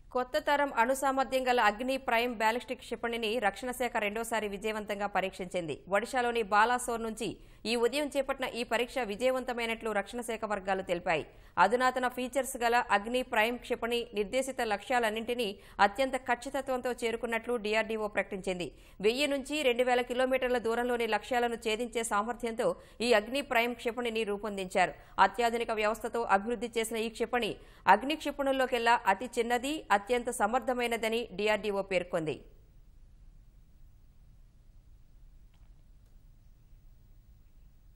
కొత్త తరం అణుసామర్థ్యం గల అగ్ని ప్రైమ్ బ్యాలిస్టిక్ క్షిపణిని రక్షణ శాఖ రెండోసారి విజయవంతంగా పరీక్షించింది ఒడిశాలోని బాలాసోర్ నుంచి ఈ ఉదయం చేపట్టిన ఈ పరీక్ష విజయవంతమైనట్లు రక్షణ శాఖ వర్గాలు తెలిపాయి అధునాతన ఫీచర్స్ గల అగ్ని ప్రైమ్ క్షిపణి నిర్దేశిత లక్ష్యాలన్నింటినీ అత్యంత ఖచ్చితత్వంతో చేరుకున్నట్లు డీఆర్డీఓ ప్రకటించింది వెయ్యి నుంచి రెండు వేల కిలోమీటర్ల దూరంలోని లక్ష్యాలను ఛేదించే సామర్థ్యంతో ఈ అగ్ని ప్రైమ్ క్షిపణిని రూపొందించారు అత్యాధునిక వ్యవస్థతో అభివృద్ధి చేసిన ఈ క్షిపణి అగ్ని క్షిపణుల్లోకెల్లా అతి చిన్నది అత్యంత సమర్థమైనదని డీఆర్డీఓ పేర్కొంది